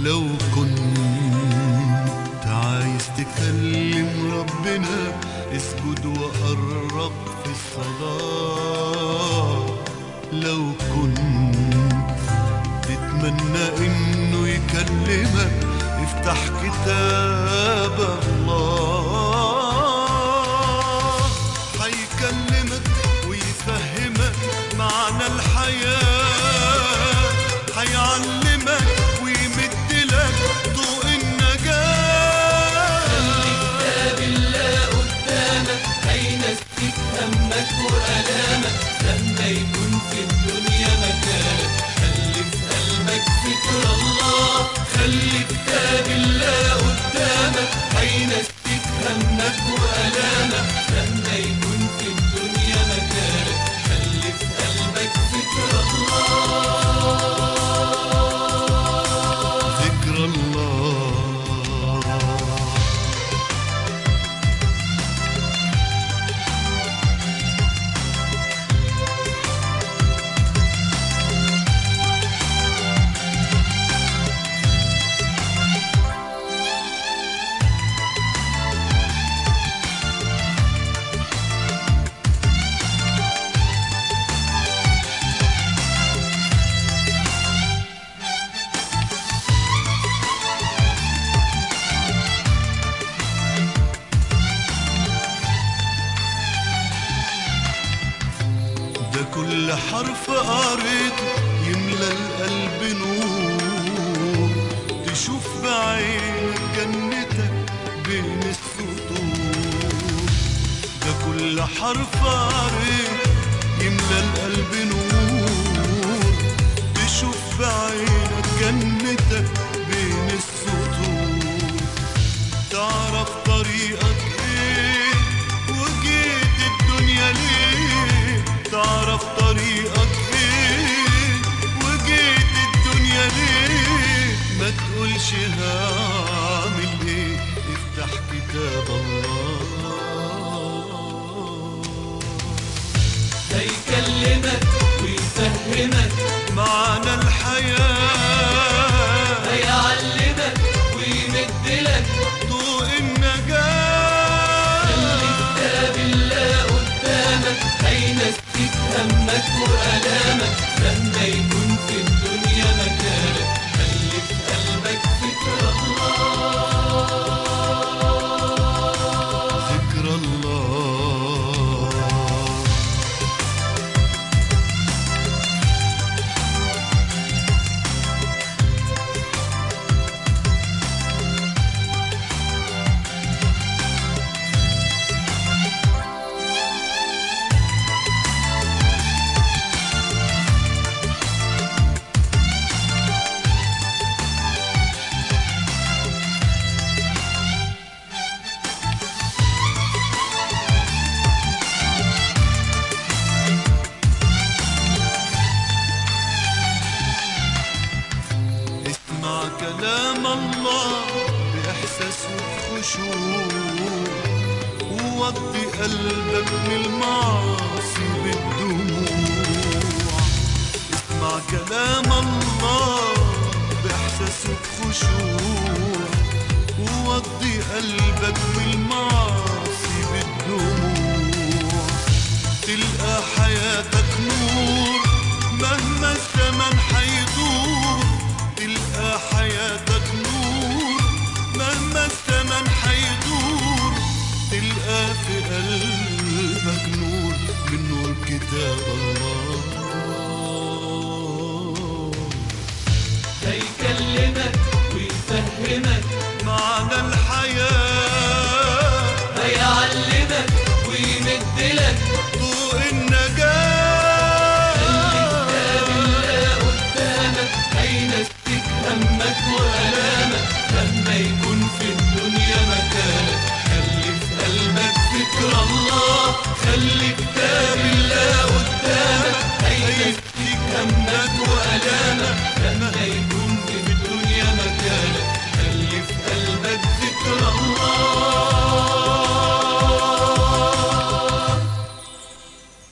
لو كنت عايز تكلم ربنا اسجد وقرب في الصلاة لو كنت تتمنى انه يكلمك افتح كتاب الله هيكلمك ويفهمك معنى الحياة هيعلمك ويمد لك ضوء النجاة كتاب الله قدامك هينسيك همك وألامك لما يكون في الدنيا مكانك خلي في قلبك فكر الله خلي كتاب الله قدامك هينسيك همك وألامك لما يكون في الدنيا مكانك خلي في قلبك فكر الله ذكر الله ده كل حرف قريته يملى القلب نور تشوف بعينك جنتك بين السطور ده كل حرف قريته يملى القلب نور تشوف بعينك جنتك بين السطور تعرف طريقك ايه وجيت الدنيا ليه تعرف طريقك ايه وجيت الدنيا ليه ما تقولش هعمل ايه افتح كتاب الله هيكلمك ويفهمك معنى الحياة هيعلمك ويمد لك ضوء النجاة كتاب الله قدامك هينسيك همك وألامك لما يكون في الدنيا مكانك خلي في قلبك فكر الله ذكر الله اسمع كلام الله بإحساس وبخشوع ووطي قلبك من المعاصي بالدموع اسمع كلام الله بإحساس وبخشوع ووطي قلبك من المعاصي بالدموع تلقى حياتك نور مهما الزمن حيدور تلقى حياتك نور مهما الزمن حيدور تلقى في قلبك نور من نور كتاب الله هيكلمك ويفهمك معنى الحياة